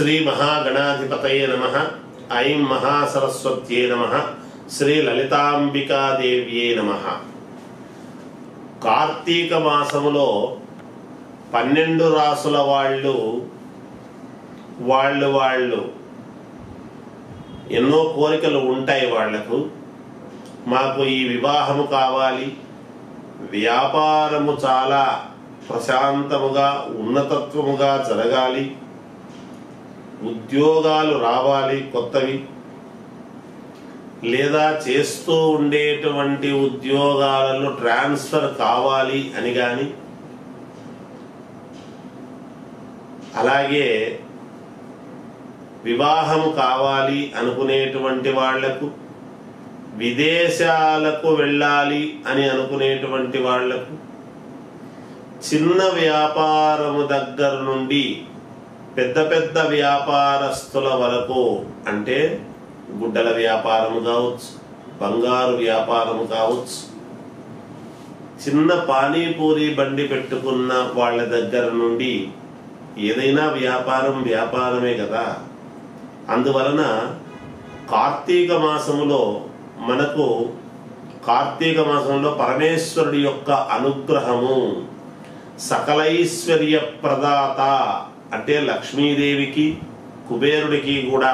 శ్రీ మహాగణాధిపతయ నమ ఐం మహాసరస్వత్యే నమ శ్రీ లలితాంబికాదేవ్యే నమ కార్తీక మాసములో పన్నెండు రాసుల వాళ్ళు వాళ్ళు వాళ్ళు ఎన్నో కోరికలు ఉంటాయి వాళ్లకు మాకు ఈ వివాహము కావాలి వ్యాపారము చాలా ప్రశాంతముగా ఉన్నతత్వముగా జరగాలి ఉద్యోగాలు రావాలి కొత్తవి లేదా చేస్తూ ఉండేటువంటి ఉద్యోగాలలో ట్రాన్స్ఫర్ కావాలి అని కానీ అలాగే వివాహము కావాలి అనుకునేటువంటి వాళ్లకు విదేశాలకు వెళ్ళాలి అని అనుకునేటువంటి వాళ్లకు చిన్న వ్యాపారము దగ్గర నుండి పెద్ద పెద్ద వ్యాపారస్తుల వరకు అంటే గుడ్డల వ్యాపారము కావచ్చు బంగారు వ్యాపారము కావచ్చు చిన్న పానీపూరి బండి పెట్టుకున్న వాళ్ళ దగ్గర నుండి ఏదైనా వ్యాపారం వ్యాపారమే కదా అందువలన కార్తీక మాసములో మనకు కార్తీక మాసంలో పరమేశ్వరుడి యొక్క అనుగ్రహము సకలైశ్వర్య ప్రదాత అంటే లక్ష్మీదేవికి కుబేరుడికి కూడా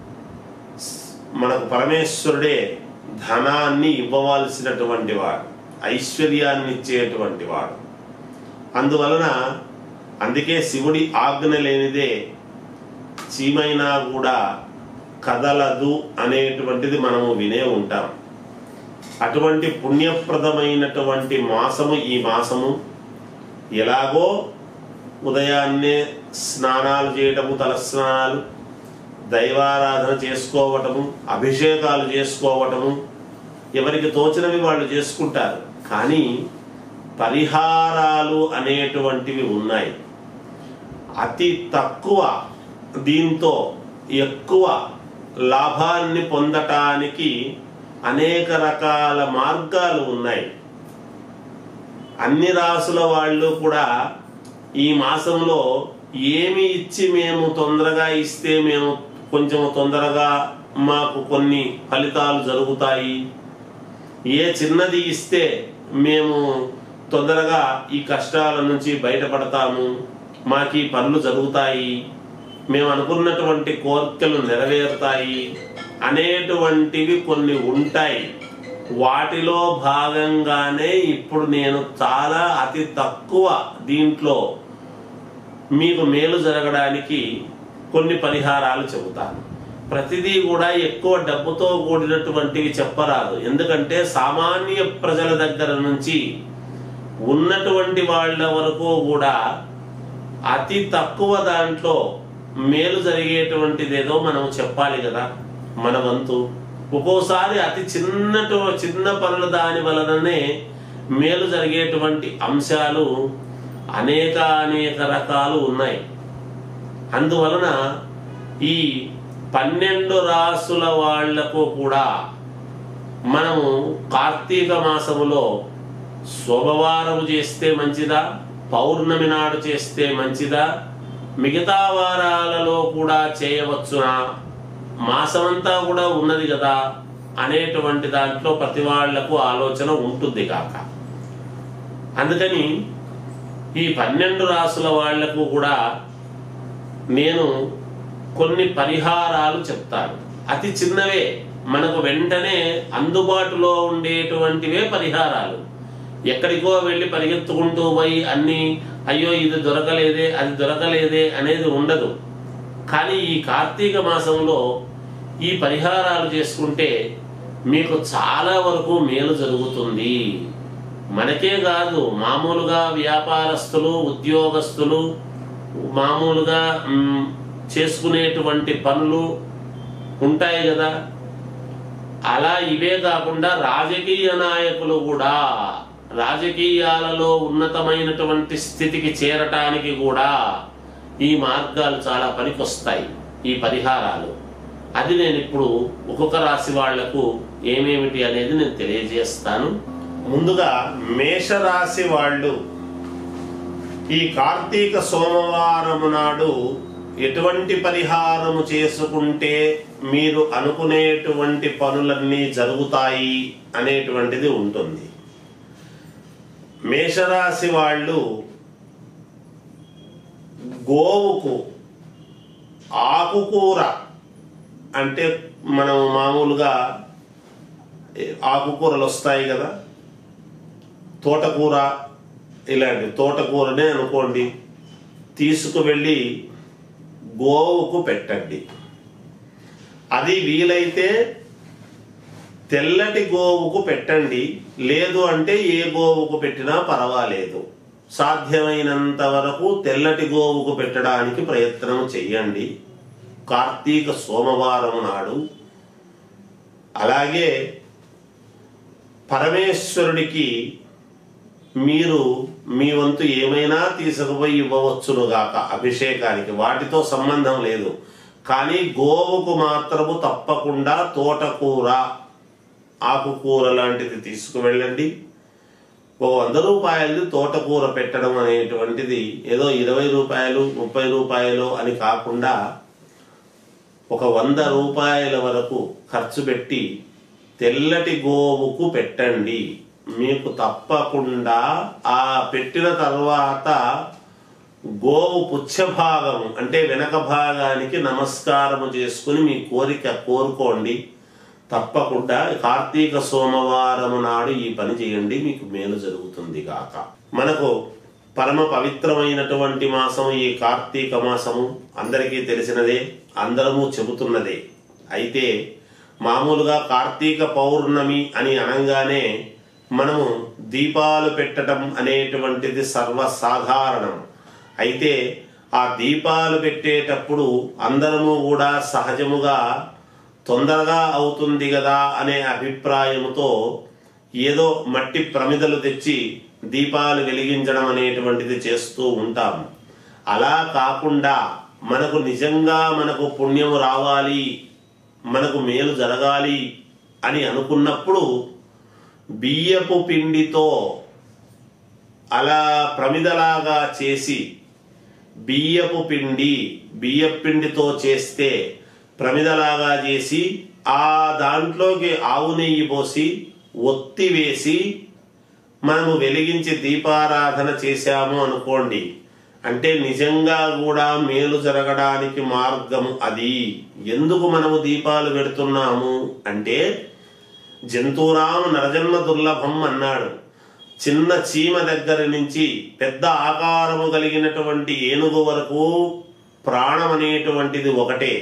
మనకు పరమేశ్వరుడే ధనాన్ని ఇవ్వవలసినటువంటి వాడు ఐశ్వర్యాన్ని ఇచ్చేటువంటి వాడు అందువలన అందుకే శివుడి ఆజ్ఞ లేనిదే చీమైనా కూడా కదలదు అనేటువంటిది మనము వినే ఉంటాం అటువంటి పుణ్యప్రదమైనటువంటి మాసము ఈ మాసము ఎలాగో ఉదయాన్నే స్నానాలు చేయటము తలస్నానాలు దైవారాధన చేసుకోవటము అభిషేకాలు చేసుకోవటము ఎవరికి తోచినవి వాళ్ళు చేసుకుంటారు కానీ పరిహారాలు అనేటువంటివి ఉన్నాయి అతి తక్కువ దీంతో ఎక్కువ లాభాన్ని పొందటానికి అనేక రకాల మార్గాలు ఉన్నాయి అన్ని రాసుల వాళ్ళు కూడా ఈ మాసంలో ఏమి ఇచ్చి మేము తొందరగా ఇస్తే మేము కొంచెం తొందరగా మాకు కొన్ని ఫలితాలు జరుగుతాయి ఏ చిన్నది ఇస్తే మేము తొందరగా ఈ కష్టాల నుంచి బయటపడతాము మాకు ఈ పనులు జరుగుతాయి మేము అనుకున్నటువంటి కోరికలు నెరవేరుతాయి అనేటువంటివి కొన్ని ఉంటాయి వాటిలో భాగంగానే ఇప్పుడు నేను చాలా అతి తక్కువ దీంట్లో మీకు మేలు జరగడానికి కొన్ని పరిహారాలు చెబుతాను ప్రతిదీ కూడా ఎక్కువ డబ్బుతో కూడినటువంటివి చెప్పరాదు ఎందుకంటే సామాన్య ప్రజల దగ్గర నుంచి ఉన్నటువంటి వాళ్ళ వరకు కూడా అతి తక్కువ దాంట్లో మేలు జరిగేటువంటిది ఏదో మనం చెప్పాలి కదా మన వంతు ఒక్కోసారి అతి చిన్నటు చిన్న పనుల దాని వలననే మేలు జరిగేటువంటి అంశాలు అనేక అనేక రకాలు ఉన్నాయి అందువలన ఈ పన్నెండు రాసుల వాళ్లకు కూడా మనము కార్తీక మాసములో శుభవారం చేస్తే మంచిదా పౌర్ణమి నాడు చేస్తే మంచిదా మిగతా వారాలలో కూడా చేయవచ్చునా మాసమంతా కూడా ఉన్నది కదా అనేటువంటి దాంట్లో ప్రతి వాళ్లకు ఆలోచన ఉంటుంది కాక అందుకని ఈ పన్నెండు రాసుల వాళ్లకు కూడా నేను కొన్ని పరిహారాలు చెప్తాను అతి చిన్నవే మనకు వెంటనే అందుబాటులో ఉండేటువంటివే పరిహారాలు ఎక్కడికో వెళ్ళి పరిగెత్తుకుంటూ పోయి అన్ని అయ్యో ఇది దొరకలేదే అది దొరకలేదే అనేది ఉండదు కానీ ఈ కార్తీక మాసంలో ఈ పరిహారాలు చేసుకుంటే మీకు చాలా వరకు మేలు జరుగుతుంది మనకే కాదు మామూలుగా వ్యాపారస్తులు ఉద్యోగస్తులు మామూలుగా మ్, చేసుకునేటువంటి పనులు ఉంటాయి కదా అలా ఇవే కాకుండా రాజకీయ నాయకులు కూడా రాజకీయాలలో ఉన్నతమైనటువంటి స్థితికి చేరటానికి కూడా ఈ మార్గాలు చాలా పనికొస్తాయి ఈ పరిహారాలు అది నేను ఇప్పుడు ఒక్కొక్క రాశి వాళ్లకు ఏమేమిటి అనేది నేను తెలియజేస్తాను ముందుగా మేషరాశి వాళ్ళు ఈ కార్తీక సోమవారము నాడు ఎటువంటి పరిహారము చేసుకుంటే మీరు అనుకునేటువంటి పనులన్నీ జరుగుతాయి అనేటువంటిది ఉంటుంది మేషరాశి వాళ్ళు గోవుకు ఆకుకూర అంటే మనం మామూలుగా ఏ, ఆకుకూరలు వస్తాయి కదా తోటకూర ఇలాంటి తోటకూరనే అనుకోండి తీసుకువెళ్ళి గోవుకు పెట్టండి అది వీలైతే తెల్లటి గోవుకు పెట్టండి లేదు అంటే ఏ గోవుకు పెట్టినా పర్వాలేదు సాధ్యమైనంత వరకు తెల్లటి గోవుకు పెట్టడానికి ప్రయత్నం చెయ్యండి కార్తీక సోమవారం నాడు అలాగే పరమేశ్వరుడికి మీరు మీ వంతు ఏమైనా తీసుకుపోయి ఇవ్వవచ్చునుగాక అభిషేకానికి వాటితో సంబంధం లేదు కానీ గోవుకు మాత్రము తప్పకుండా తోటకూర ఆకుకూర లాంటిది తీసుకువెళ్ళండి ఓ వంద రూపాయలు తోటకూర పెట్టడం అనేటువంటిది ఏదో ఇరవై రూపాయలు ముప్పై రూపాయలు అని కాకుండా ఒక వంద రూపాయల వరకు ఖర్చు పెట్టి తెల్లటి గోవుకు పెట్టండి మీకు తప్పకుండా ఆ పెట్టిన తర్వాత గోవు పుచ్చ భాగం అంటే వెనక భాగానికి నమస్కారము చేసుకుని మీ కోరిక కోరుకోండి తప్పకుండా కార్తీక సోమవారము నాడు ఈ పని చేయండి మీకు మేలు జరుగుతుంది గాక మనకు పరమ పవిత్రమైనటువంటి మాసం ఈ కార్తీక మాసము అందరికీ తెలిసినదే అందరము చెబుతున్నదే అయితే మామూలుగా కార్తీక పౌర్ణమి అని అనగానే మనము దీపాలు పెట్టడం అనేటువంటిది సర్వసాధారణం అయితే ఆ దీపాలు పెట్టేటప్పుడు అందరము కూడా సహజముగా తొందరగా అవుతుంది కదా అనే అభిప్రాయముతో ఏదో మట్టి ప్రమిదలు తెచ్చి దీపాలు వెలిగించడం అనేటువంటిది చేస్తూ ఉంటాం అలా కాకుండా మనకు నిజంగా మనకు పుణ్యము రావాలి మనకు మేలు జరగాలి అని అనుకున్నప్పుడు బియ్యపు పిండితో అలా ప్రమిదలాగా చేసి బియ్యపు పిండి బియ్యపు పిండితో చేస్తే ప్రమిదలాగా చేసి ఆ దాంట్లోకి ఆవు నెయ్యి పోసి ఒత్తి వేసి మనము వెలిగించి దీపారాధన చేశాము అనుకోండి అంటే నిజంగా కూడా మేలు జరగడానికి మార్గం అది ఎందుకు మనము దీపాలు పెడుతున్నాము అంటే జంతువురాము నరజన్మ దుర్లభం అన్నాడు చిన్న చీమ దగ్గర నుంచి పెద్ద ఆకారము కలిగినటువంటి ఏనుగు వరకు ప్రాణం అనేటువంటిది ఒకటే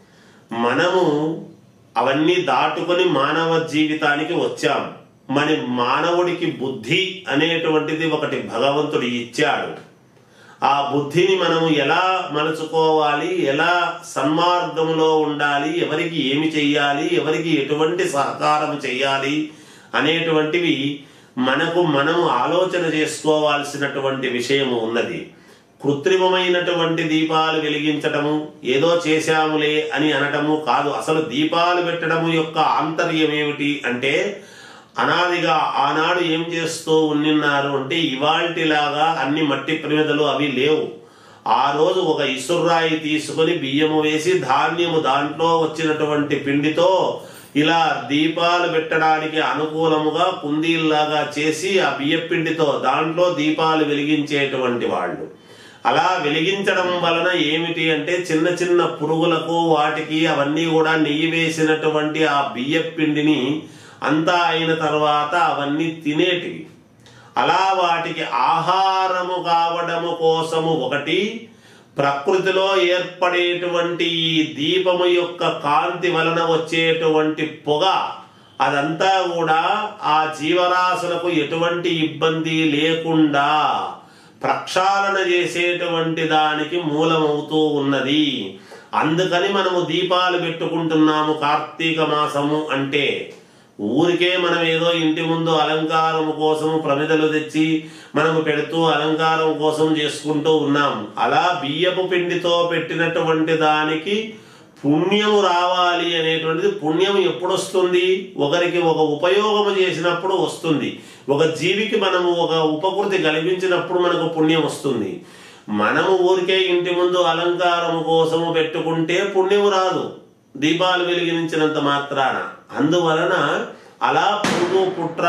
మనము అవన్నీ దాటుకొని మానవ జీవితానికి వచ్చాం మన మానవుడికి బుద్ధి అనేటువంటిది ఒకటి భగవంతుడు ఇచ్చాడు ఆ బుద్ధిని మనము ఎలా మలుచుకోవాలి ఎలా సన్మార్గములో ఉండాలి ఎవరికి ఏమి చెయ్యాలి ఎవరికి ఎటువంటి సహకారం చెయ్యాలి అనేటువంటివి మనకు మనము ఆలోచన చేసుకోవాల్సినటువంటి విషయము ఉన్నది కృత్రిమమైనటువంటి దీపాలు వెలిగించటము ఏదో చేశాములే అని అనటము కాదు అసలు దీపాలు పెట్టడము యొక్క ఆంతర్యం ఏమిటి అంటే అనాదిగా ఆనాడు ఏం చేస్తూ ఉన్నిన్నారు అంటే ఇవాల్టిలాగా అన్ని మట్టి ప్రమిదలు అవి లేవు ఆ రోజు ఒక ఇసుర్రాయి తీసుకొని బియ్యము వేసి ధాన్యము దాంట్లో వచ్చినటువంటి పిండితో ఇలా దీపాలు పెట్టడానికి అనుకూలముగా కుందీల్లాగా చేసి ఆ బియ్యపిండితో దాంట్లో దీపాలు వెలిగించేటువంటి వాళ్ళు అలా వెలిగించడం వలన ఏమిటి అంటే చిన్న చిన్న పురుగులకు వాటికి అవన్నీ కూడా నెయ్యి వేసినటువంటి ఆ బియ్యపిండిని అంతా అయిన తర్వాత అవన్నీ తినేటివి అలా వాటికి ఆహారము కావడము కోసము ఒకటి ప్రకృతిలో ఏర్పడేటువంటి ఈ దీపము యొక్క కాంతి వలన వచ్చేటువంటి పొగ అదంతా కూడా ఆ జీవరాశులకు ఎటువంటి ఇబ్బంది లేకుండా ప్రక్షాళన చేసేటువంటి దానికి మూలమవుతూ ఉన్నది అందుకని మనము దీపాలు పెట్టుకుంటున్నాము కార్తీక మాసము అంటే ఊరికే మనం ఏదో ఇంటి ముందు అలంకారం కోసము ప్రమిదలు తెచ్చి మనము పెడుతూ అలంకారం కోసం చేసుకుంటూ ఉన్నాం అలా బియ్యపు పిండితో పెట్టినటువంటి దానికి పుణ్యము రావాలి అనేటువంటిది పుణ్యం ఎప్పుడు వస్తుంది ఒకరికి ఒక ఉపయోగము చేసినప్పుడు వస్తుంది ఒక జీవికి మనము ఒక ఉపకృతి కల్పించినప్పుడు మనకు పుణ్యం వస్తుంది మనము ఊరికే ఇంటి ముందు అలంకారం కోసము పెట్టుకుంటే పుణ్యము రాదు దీపాలు వెలిగించినంత మాత్రాన అందువలన అలా పురుగు పుట్ర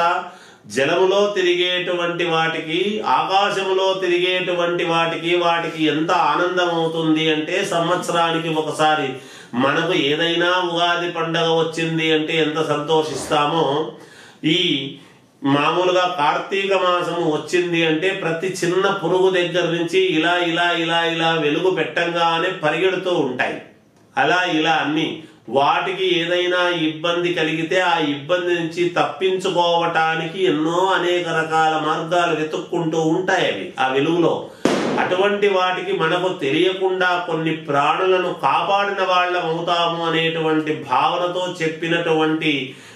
జలములో తిరిగేటువంటి వాటికి ఆకాశములో తిరిగేటువంటి వాటికి వాటికి ఎంత ఆనందం అవుతుంది అంటే సంవత్సరానికి ఒకసారి మనకు ఏదైనా ఉగాది పండగ వచ్చింది అంటే ఎంత సంతోషిస్తామో ఈ మామూలుగా కార్తీక మాసము వచ్చింది అంటే ప్రతి చిన్న పురుగు దగ్గర నుంచి ఇలా ఇలా ఇలా ఇలా వెలుగు పెట్టంగానే పరిగెడుతూ ఉంటాయి అలా ఇలా అన్ని వాటికి ఏదైనా ఇబ్బంది కలిగితే ఆ ఇబ్బంది నుంచి తప్పించుకోవటానికి ఎన్నో అనేక రకాల మార్గాలు వెతుక్కుంటూ ఉంటాయి అవి ఆ వెలుగులో అటువంటి వాటికి మనకు తెలియకుండా కొన్ని ప్రాణులను కాపాడిన వాళ్ళం అవుతాము అనేటువంటి భావనతో చెప్పినటువంటి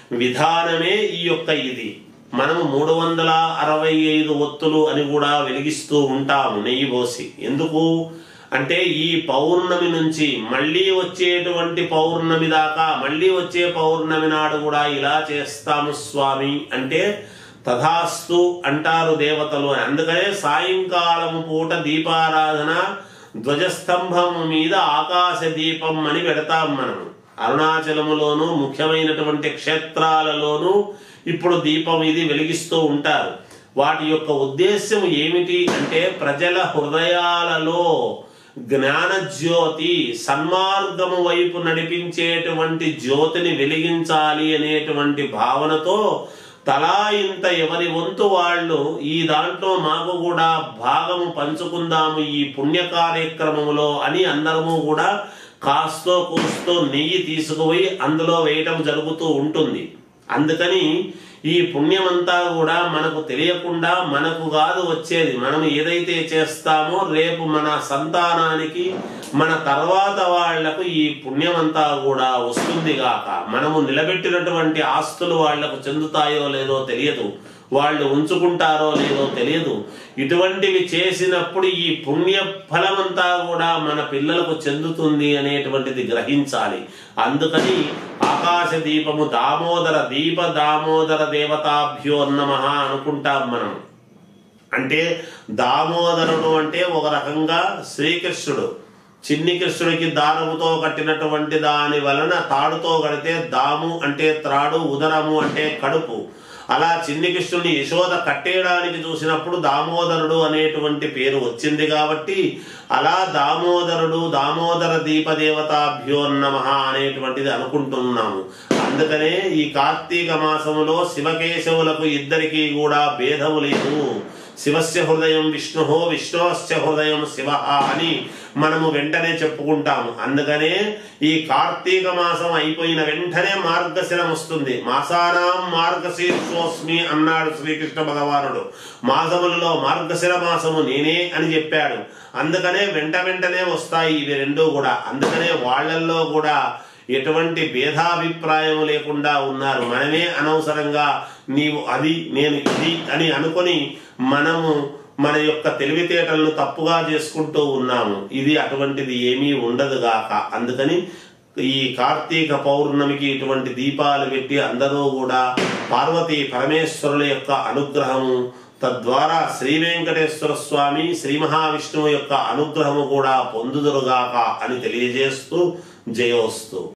విధానమే ఈ యొక్క ఇది మనము మూడు వందల అరవై ఐదు ఒత్తులు అని కూడా వెలిగిస్తూ ఉంటాము నెయ్యి పోసి ఎందుకు అంటే ఈ పౌర్ణమి నుంచి మళ్ళీ వచ్చేటువంటి పౌర్ణమి దాకా మళ్ళీ వచ్చే పౌర్ణమి నాడు కూడా ఇలా చేస్తాము స్వామి అంటే తథాస్తు అంటారు దేవతలు అని అందుకనే సాయంకాలము పూట దీపారాధన ధ్వజస్తంభం మీద ఆకాశ దీపం అని పెడతాం మనం అరుణాచలములోను ముఖ్యమైనటువంటి క్షేత్రాలలోనూ ఇప్పుడు దీపం ఇది వెలిగిస్తూ ఉంటారు వాటి యొక్క ఉద్దేశం ఏమిటి అంటే ప్రజల హృదయాలలో జ్ఞాన జ్యోతి సన్మార్గము వైపు నడిపించేటువంటి జ్యోతిని వెలిగించాలి అనేటువంటి భావనతో తలా ఇంత ఎవరి వంతు వాళ్ళు ఈ దాంట్లో మాకు కూడా భాగము పంచుకుందాము ఈ పుణ్య కార్యక్రమములో అని అందరము కూడా కాస్తో కూస్తో నెయ్యి తీసుకుపోయి అందులో వేయటం జరుగుతూ ఉంటుంది అందుకని ఈ పుణ్యమంతా కూడా మనకు తెలియకుండా మనకు కాదు వచ్చేది మనం ఏదైతే చేస్తామో రేపు మన సంతానానికి మన తర్వాత వాళ్లకు ఈ పుణ్యమంతా కూడా వస్తుంది గాక మనము నిలబెట్టినటువంటి ఆస్తులు వాళ్లకు చెందుతాయో లేదో తెలియదు వాళ్ళు ఉంచుకుంటారో లేదో తెలియదు ఇటువంటివి చేసినప్పుడు ఈ పుణ్య ఫలమంతా కూడా మన పిల్లలకు చెందుతుంది అనేటువంటిది గ్రహించాలి అందుకని ఆకాశ దీపము దామోదర దీప దామోదర దేవతాభ్యో నమ అనుకుంటాం మనం అంటే దామోదరుడు అంటే ఒక రకంగా శ్రీకృష్ణుడు చిన్ని కృష్ణుడికి దారముతో కట్టినటువంటి దాని వలన తాడుతో కడితే దాము అంటే త్రాడు ఉదరము అంటే కడుపు అలా చిన్ని కృష్ణుని యశోద కట్టేయడానికి చూసినప్పుడు దామోదరుడు అనేటువంటి పేరు వచ్చింది కాబట్టి అలా దామోదరుడు దామోదర దీపదేవతాభ్యో నమ అనేటువంటిది అనుకుంటున్నాము అందుకనే ఈ కార్తీక మాసములో శివకేశవులకు ఇద్దరికీ కూడా భేదము లేదు శివస్య హృదయం విష్ణు విష్ణువస్య హృదయం శివ అని మనము వెంటనే చెప్పుకుంటాము అందుకనే ఈ కార్తీక మాసం అయిపోయిన వెంటనే మార్గశిరం వస్తుంది మాసానాం మార్గశీర్షోస్మి అన్నాడు శ్రీకృష్ణ భగవానుడు మాసములలో మార్గశిర మాసము నేనే అని చెప్పాడు అందుకనే వెంట వెంటనే వస్తాయి ఇవి రెండూ కూడా అందుకనే వాళ్ళల్లో కూడా ఎటువంటి భేదాభిప్రాయం లేకుండా ఉన్నారు మనమే అనవసరంగా నీవు అది నేను ఇది అని అనుకొని మనము మన యొక్క తెలివితేటలను తప్పుగా చేసుకుంటూ ఉన్నాము ఇది అటువంటిది ఏమీ ఉండదు గాక అందుకని ఈ కార్తీక పౌర్ణమికి ఇటువంటి దీపాలు పెట్టి అందరూ కూడా పార్వతీ పరమేశ్వరుల యొక్క అనుగ్రహము తద్వారా శ్రీ వెంకటేశ్వర స్వామి శ్రీ మహావిష్ణువు యొక్క అనుగ్రహము కూడా పొందుదురుగాక అని తెలియజేస్తూ జయోస్తు